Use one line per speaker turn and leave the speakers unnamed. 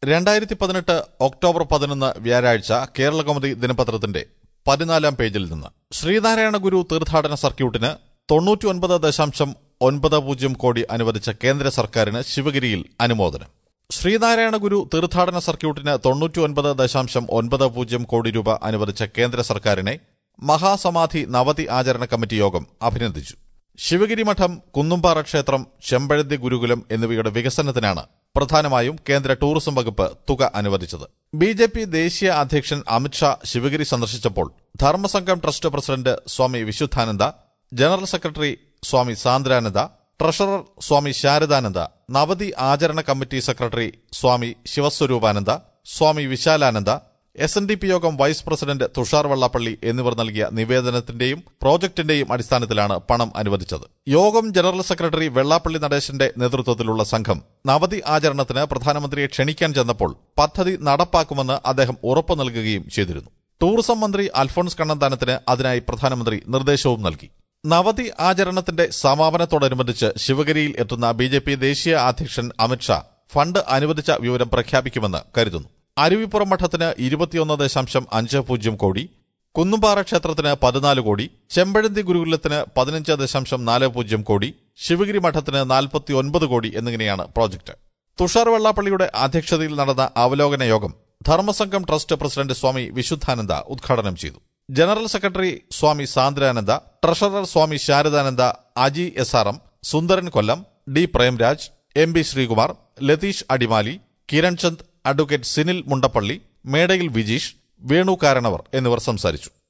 രണ്ടായിരത്തി പതിനെട്ട് ഒക്ടോബർ പതിനൊന്ന് വ്യാഴാഴ്ച കേരളകൗമുദി ദിനപത്രത്തിന്റെ പതിനാലാം പേജിൽ നിന്ന് ശ്രീനാരായണ ഗുരു തീർത്ഥാടന സർക്യൂട്ടിന് തൊണ്ണൂറ്റി ഒൻപത് ദശാംശം ഒൻപത് പൂജ്യം കോടി അനുവദിച്ച കേന്ദ്ര സർക്കാരിന് ശിവഗിരിയിൽ അനുമോദനം ശ്രീനാരായണ ഗുരു തീർത്ഥാടന സർക്യൂട്ടിന് തൊണ്ണൂറ്റി ഒൻപത് ദശാംശം ഒൻപത് പൂജ്യം കോടി രൂപ അനുവദിച്ച കേന്ദ്ര സർക്കാരിനെ മഹാസമാധി നവതി ആചരണ കമ്മിറ്റി യോഗം അഭിനന്ദിച്ചു ശിവഗിരി മഠം കുന്നുംപാറ ക്ഷേത്രം ചെമ്പഴന്തി ഗുരുകുലം എന്നിവയുടെ വികസനത്തിനാണ് പ്രധാനമായും കേന്ദ്ര ടൂറിസം വകുപ്പ് തുക അനുവദിച്ചത് ബി ജെ പി ദേശീയ അധ്യക്ഷൻ അമിത്ഷാ ശിവഗിരി സന്ദർശിച്ചപ്പോൾ Dharmasangham trust president Swami Vishuddhananda general secretary Swami Sandrananda treasurer Swami Sharadananda നവതി ആചരണ committee secretary Swami Sivaswaroopananda Swami Vishalananda S N D P Yogam vice president Thushar Vellappally എന്നിവർ നൽകിയ നിവേദനത്തിന്റെയും പ്രോജക്ടിന്റെയും അടിസ്ഥാനത്തിലാണ് പണം അനുവദിച്ചത് യോഗം ജനറൽ സെക്രട്ടറി വെള്ളാപ്പള്ളി നടേശന്റെ നേതൃത്വത്തിലുള്ള സംഘം നവതി ആചരണത്തിന് പ്രധാനമന്ത്രിയെ ക്ഷണിക്കാൻ ചെന്നപ്പോൾ പദ്ധതി നടപ്പാക്കുമെന്ന് അദ്ദേഹം ഉറപ്പു നൽകുകയും ചെയ്തിരുന്നു ടൂറിസം മന്ത്രി അൽഫോൺസ് കണ്ണന്താനത്തിന് അതിനായി പ്രധാനമന്ത്രി നിർദ്ദേശവും നൽകി നവതി ആചരണത്തിന്റെ സമാപനത്തോടനുബന്ധിച്ച് ശിവഗിരിയിൽ എത്തുന്ന ബി ജെ പി ദേശീയ അധ്യക്ഷൻ അമിത്ഷാ ഫണ്ട് അനുവദിച്ച വിവരം പ്രഖ്യാപിക്കുമെന്ന് കരുതുന്നു അരുവിപ്പുറം മഠത്തിന് ഇരുപത്തിയൊന്ന് ദശാംശം അഞ്ച് പൂജ്യം കോടി കുന്നുംപാറ ക്ഷേത്രത്തിന് പതിനാല് കോടി ചെമ്പഴന്തി ഗുരുകുലത്തിന് പതിനഞ്ച് ദശാംശം നാല് പൂജ്യം കോടി ശിവഗിരി മഠത്തിന് നാൽപ്പത്തി ഒൻപത് കോടി എന്നിങ്ങനെയാണ് പ്രോജക്ട് തുഷാർ വെള്ളാപ്പള്ളിയുടെ അധ്യക്ഷതയിൽ നടന്ന അവലോകന യോഗം ധർമ്മസംഘം ട്രസ്റ്റ് പ്രസിഡന്റ് സ്വാമി വിശുദ്ധാനന്ദ ഉദ്ഘാടനം ചെയ്തു general secretary Swami Sandrananda treasurer Swami Sharadananda Aji S R M Sundaran Kollam D Premraj M B Sreekumar Latheesh Adimali Kiranchand advocate Sinil Mundappally Medayil Vijeesh Venu Karanavar എന്നിവർ സംസാരിച്ചു